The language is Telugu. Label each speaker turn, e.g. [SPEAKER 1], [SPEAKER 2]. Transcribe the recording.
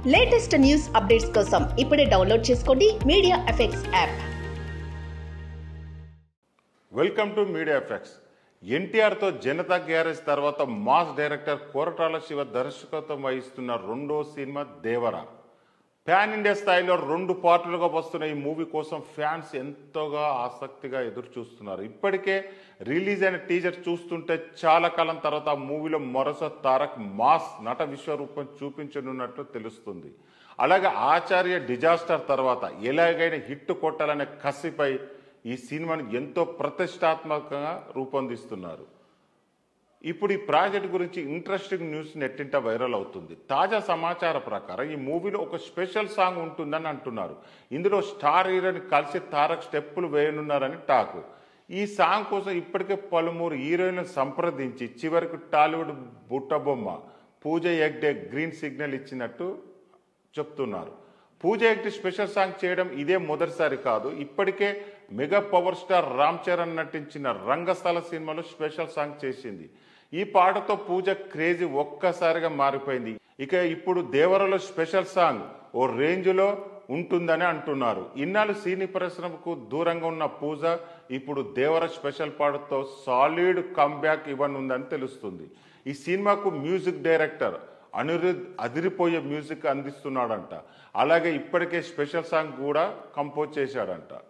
[SPEAKER 1] లేటెస్ట్ న్యూస్ అప్డేట్స్ కోసం ఇప్పుడే డౌన్లోడ్ చేసుకోండి media effects app
[SPEAKER 2] welcome to media effects ఎన్టీఆర్తో జనతా గ్యారేజ్ తర్వాత మాస్ డైరెక్టర్ కోరటాల శివ దర్శకత్వం వహిస్తున్న రెండో సినిమా దేవరా ప్యాన్ ఇండియా స్థాయిలో రెండు పార్టులుగా వస్తున్న ఈ మూవీ కోసం ఫ్యాన్స్ ఎంతోగా ఆసక్తిగా ఎదురు చూస్తున్నారు ఇప్పటికే రిలీజ్ అయిన టీజర్ చూస్తుంటే చాలా కాలం తర్వాత ఆ మూవీలో మరోసారి తారక్ మాస్ నట విశ్వరూపం చూపించనున్నట్లు తెలుస్తుంది అలాగే ఆచార్య డిజాస్టర్ తర్వాత ఎలాగైనా హిట్ కొట్టాలనే కసిపై ఈ సినిమాను ఎంతో ప్రతిష్టాత్మకంగా రూపొందిస్తున్నారు ఇప్పుడు ఈ ప్రాజెక్ట్ గురించి ఇంట్రెస్టింగ్ న్యూస్ నెట్టింట వైరల్ అవుతుంది తాజా సమాచార ప్రకారం ఈ మూవీలో ఒక స్పెషల్ సాంగ్ ఉంటుందని అంటున్నారు ఇందులో స్టార్ హీరోని కలిసి తారక్ స్టెప్పులు వేయనున్నారని టాక్ ఈ సాంగ్ కోసం ఇప్పటికే పలువురు హీరోయిన్లను సంప్రదించి చివరికి టాలీవుడ్ బుట్టబొమ్మ పూజ ఎగ్డే గ్రీన్ సిగ్నల్ ఇచ్చినట్టు చెప్తున్నారు పూజ ఎగ్టి స్పెషల్ సాంగ్ చేయడం ఇదే మొదటిసారి కాదు ఇప్పటికే mega power star Ram Charan నటించిన రంగస్థల సినిమాలో స్పెషల్ సాంగ్ చేసింది ఈ పాటతో పూజ క్రేజీ ఒక్కసారిగా మారిపోయింది ఇక ఇప్పుడు దేవరలో స్పెషల్ సాంగ్ ఓ రేంజ్లో ఉంటుందని అంటున్నారు ఇన్నాళ్ళు సినీ పరిశ్రమకు దూరంగా ఉన్న పూజ ఇప్పుడు దేవర స్పెషల్ పాటతో సాలిడ్ కంబ్యాక్ ఇవ్వనుందని తెలుస్తుంది ఈ సినిమాకు మ్యూజిక్ డైరెక్టర్ అనిరుద్ అదిరిపోయే మ్యూజిక్ అందిస్తున్నాడంట అలాగే ఇప్పటికే స్పెషల్ సాంగ్ కూడా కంపోజ్ చేశాడంట